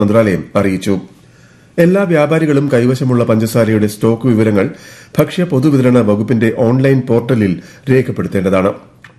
മന്ത്രാലയം അറിയിച്ചു എല്ലാ വ്യാപാരികളും കൈവശമുള്ള പഞ്ചസാരയുടെ സ്റ്റോക്ക് വിവരങ്ങൾ ഭക്ഷ്യ പൊതുവിതരണ വകുപ്പിന്റെ ഓൺലൈൻ പോർട്ടലിൽ രേഖപ്പെടുത്തേണ്ടതാണ്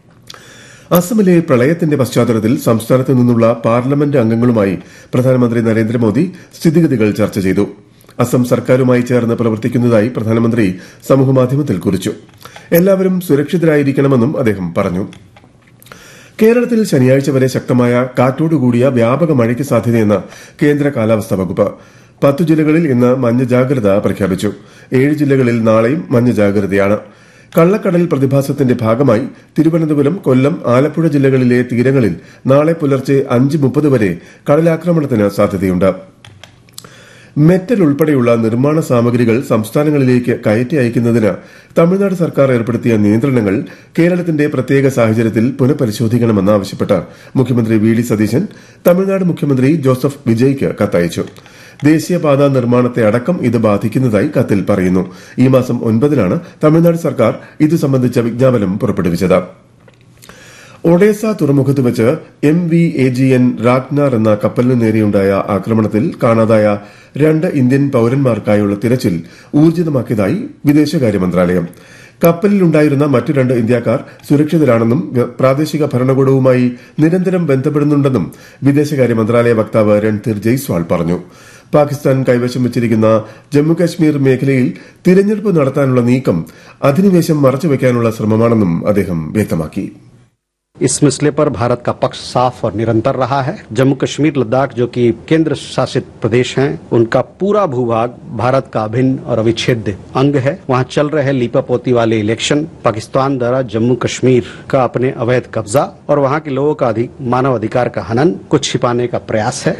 അസമിലെ പ്രളയത്തിന്റെ പശ്ചാത്തലത്തിൽ സംസ്ഥാനത്ത് നിന്നുള്ള പാർലമെന്റ് അംഗങ്ങളുമായി പ്രധാനമന്ത്രി നരേന്ദ്രമോദി സ്ഥിതിഗതികൾ ചർച്ച ചെയ്തു അസം സർക്കാരുമായി ചേർന്ന് പ്രവർത്തിക്കുന്നതായി പ്രധാനമന്ത്രി സമൂഹമാധ്യമത്തിൽ കുറിച്ചു എല്ലാവരും സുരക്ഷിതരായിരിക്കണമെന്നും അദ്ദേഹം പറഞ്ഞു കേരളത്തിൽ ശനിയാഴ്ച വരെ ശക്തമായ കാറ്റോടുകൂടിയ വ്യാപക മഴയ്ക്ക് സാധ്യതയെന്ന് കേന്ദ്ര കാലാവസ്ഥാ വകുപ്പ് പത്തു ജില്ലകളിൽ ഇന്ന് മഞ്ഞ ജാഗ്രത പ്രഖ്യാപിച്ചു ഏഴ് ജില്ലകളിൽ നാളെയും മഞ്ഞ ജാഗ്രതയാണ് കള്ളക്കടൽ പ്രതിഭാസത്തിന്റെ ഭാഗമായി തിരുവനന്തപുരം കൊല്ലം ആലപ്പുഴ ജില്ലകളിലെ തീരങ്ങളിൽ നാളെ പുലർച്ചെ അഞ്ച് മുപ്പത് വരെ കടലാക്രമണത്തിന് സാധ്യതയുണ്ട് മെറ്റൽ ഉൾപ്പെടെയുള്ള നിർമ്മാണ സാമഗ്രികൾ സംസ്ഥാനങ്ങളിലേക്ക് കയറ്റി അയക്കുന്നതിന് തമിഴ്നാട് സർക്കാർ ഏർപ്പെടുത്തിയ നിയന്ത്രണങ്ങൾ കേരളത്തിന്റെ പ്രത്യേക സാഹചര്യത്തിൽ പുനഃപരിശോധിക്കണമെന്ന് ആവശ്യപ്പെട്ട് മുഖ്യമന്ത്രി വി ഡി സതീശൻ തമിഴ്നാട് മുഖ്യമന്ത്രി ജോസഫ് വിജയ്ക്ക് കത്തയച്ചു ദേശീയപാതാ നിർമ്മാണത്തെ അടക്കം ഇത് ബാധിക്കുന്നതായി കത്തിൽ പറയുന്നു ഈ മാസം ഒൻപതിനാണ് തമിഴ്നാട് സർക്കാർ ഇതു സംബന്ധിച്ച വിജ്ഞാപനം പുറപ്പെടുവിച്ചത് ഒഡേസ തുറമുഖത്ത് വെച്ച് M V A G N Ragnar എന്ന കപ്പലിന് നേരെയുണ്ടായ ആക്രമണത്തിൽ കാണാതായ രണ്ട് ഇന്ത്യൻ പൌരന്മാർക്കായുള്ള തിരച്ചിൽ ഊർജിതമാക്കിയതായി വിദേശകാര്യ മന്ത്രാലയം കപ്പലിലുണ്ടായിരുന്ന മറ്റു രണ്ട് ഇന്ത്യക്കാർ സുരക്ഷിതരാണെന്നും പ്രാദേശിക ഭരണകൂടവുമായി നിരന്തരം ബന്ധപ്പെടുന്നുണ്ടെന്നും വിദേശകാര്യ മന്ത്രാലയ വക്താവ് രൺധീർ ജയ്സ്വാൾ പറഞ്ഞു പാകിസ്ഥാൻ കൈവശം വെച്ചിരിക്കുന്ന ജമ്മുകശ്മീർ മേഖലയിൽ തിരഞ്ഞെടുപ്പ് നടത്താനുള്ള നീക്കം അധിനിവേശം മറച്ചുവെക്കാനുള്ള ശ്രമമാണെന്നും അദ്ദേഹം വ്യക്തമാക്കി इस मसले पर भारत का पक्ष साफ और निरंतर रहा है जम्मू कश्मीर लद्दाख जो कि केंद्र शासित प्रदेश हैं उनका पूरा भूभाग भारत का अभिन्न और अविच्छेद्य अंग है वहां चल रहे लीपापोती वाले इलेक्शन पाकिस्तान द्वारा जम्मू कश्मीर का अपने अवैध कब्जा और वहां के लोगों का अधिक मानव अधिकार का हनन कुछ छिपाने का प्रयास है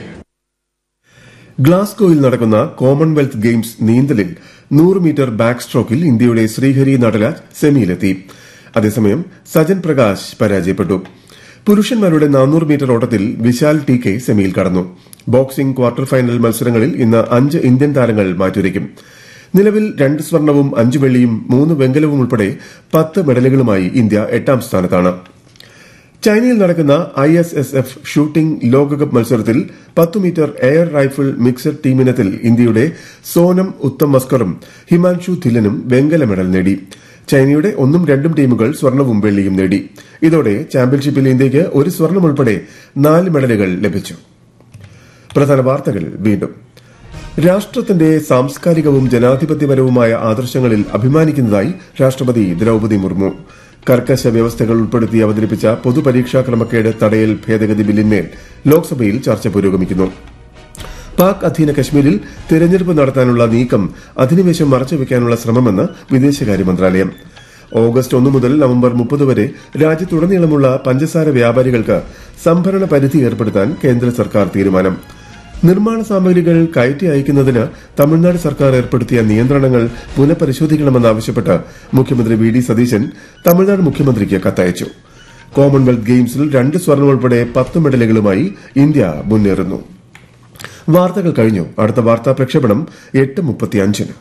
ഗ്ലാസ്ഗോയിൽ നടക്കുന്ന കോമൺവെൽത്ത് ഗെയിംസ് നീന്തലിൽ നൂറ് മീറ്റർ ബാക്ക് സ്ട്രോക്കിൽ ഇന്ത്യയുടെ ശ്രീഹരി നടരാജ് സെമിയിലെത്തി അതേസമയം സജൻ പ്രകാശ് പരാജയപ്പെട്ടു പുരുഷന്മാരുടെ നാനൂറ് മീറ്റർ ഓട്ടത്തിൽ വിശാൽ ടി കെ സെമിയിൽ കടന്നു ബോക്സിംഗ് ക്വാർട്ടർ ഫൈനൽ മത്സരങ്ങളിൽ ഇന്ന് അഞ്ച് ഇന്ത്യൻ താരങ്ങൾ മാറ്റുരയ്ക്കും നിലവിൽ രണ്ട് സ്വർണവും അഞ്ച് വെള്ളിയും മൂന്ന് വെങ്കലവും ഉൾപ്പെടെ പത്ത് മെഡലുകളുമായി ഇന്ത്യ എട്ടാം സ്ഥാനത്താണ് ചൈനയിൽ നടക്കുന്ന I S S F shooting ലോകകപ്പ് മത്സരത്തിൽ പത്ത് മീറ്റർ എയർ റൈഫിൾ മിക്സഡ് ടീമിനത്തിൽ ഇന്ത്യയുടെ സോനം ഉത്തം മസ്കറും ഹിമാൻഷു ധില്ലനും വെങ്കല മെഡൽ നേടി ചൈനയുടെ ഒന്നും രണ്ടും ടീമുകൾ സ്വർണവും വെള്ളിയും നേടി ഇതോടെ ചാമ്പ്യൻഷിപ്പിൽ ഇന്ത്യയ്ക്ക് ഒരു സ്വർണം ഉൾപ്പെടെ നാല് മെഡലുകൾ ലഭിച്ചു പ്രധാന വാർത്തകൾ വീണ്ടും രാഷ്ട്രത്തിന്റെ സാംസ്കാരികവും ജനാധിപത്യപരവുമായ ആദർശങ്ങളിൽ അഭിമാനിക്കുന്നതായി രാഷ്ട്രപതി ദ്രൌപതി മുർമു കർക്കശ വ്യവസ്ഥകൾ ഉൾപ്പെടുത്തി അവതരിപ്പിച്ച പൊതുപരീക്ഷാ ക്രമക്കേട് തടയൽ ഭേദഗതി ബില്ലിന്മേൽ ലോക്സഭയിൽ ചർച്ച പുരോഗമിക്കുന്നു പാക് അധീന കശ്മീരിൽ തെരഞ്ഞെടുപ്പ് നടത്താനുള്ള നീക്കം അധിനിവേശം മറച്ചുവെക്കാനുള്ള ശ്രമമെന്ന് വിദേശകാര്യ മന്ത്രാലയം ഓഗസ്റ്റ് ഒന്ന് മുതൽ നവംബർ മുപ്പത് വരെ രാജ്യത്തുടനീളമുള്ള പഞ്ചസാര വ്യാപാരികൾക്ക് സംഭരണ പരിധി ഏർപ്പെടുത്താൻ കേന്ദ്ര സർക്കാർ തീരുമാനം നിർമ്മാണ സാമഗ്രികൾ കയറ്റി അയക്കുന്നതിന് തമിഴ്നാട് സർക്കാർ ഏർപ്പെടുത്തിയ നിയന്ത്രണങ്ങൾ പുനഃപരിശോധിക്കണമെന്നാവശ്യപ്പെട്ട് മുഖ്യമന്ത്രി വി ഡി സതീശൻ തമിഴ്നാട് മുഖ്യമന്ത്രിക്ക് കത്തയച്ചു കോമൺവെൽത്ത് ഗെയിംസിൽ രണ്ട് സ്വർണം ഉൾപ്പെടെ പത്ത് മെഡലുകളുമായി ഇന്ത്യ മുന്നേറുന്നു വാർത്തകൾ കഴിഞ്ഞു അടുത്ത വാർത്താ പ്രക്ഷേപണം എട്ട് മുപ്പത്തിയഞ്ചിന്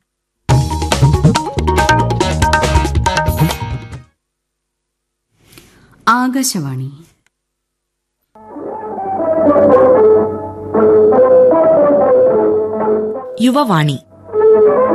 ആകാശവാണി യുവവാണി